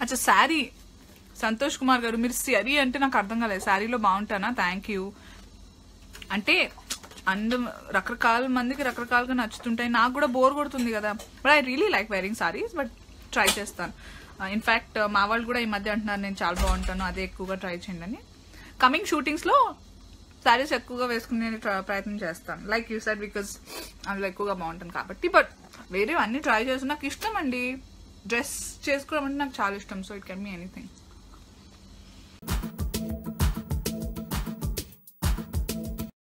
అచ్చా శారీ సంతోష్ కుమార్ గారు మీరు శారీ అంటే నాకు అర్థం కాలేదు శారీలో బాగుంటానా థ్యాంక్ యూ అంటే అందు రకరకాల మందికి రకరకాలుగా నచ్చుతుంటాయి నాకు కూడా బోర్ కొడుతుంది కదా but I really like wearing saris but try చేస్తాను ఇన్ఫ్యాక్ట్ మా వాళ్ళు కూడా ఈ మధ్య అంటున్నారు నేను చాలా బాగుంటాను అదే ఎక్కువగా ట్రై చేయండి అని కమింగ్ షూటింగ్స్లో శారీస్ ఎక్కువగా వేసుకునే ట్ర- ప్రయత్నం చేస్తాను లైక్ యూ సైడ్ బికాస్ అందులో ఎక్కువగా బాగుంటాను కాబట్టి బట్ వేరే అన్ని ట్రై చేసి నాకు ఇష్టం అండి డ్రెస్ చేసుకోవడం అంటే నాకు చాలా ఇష్టం so it can me anything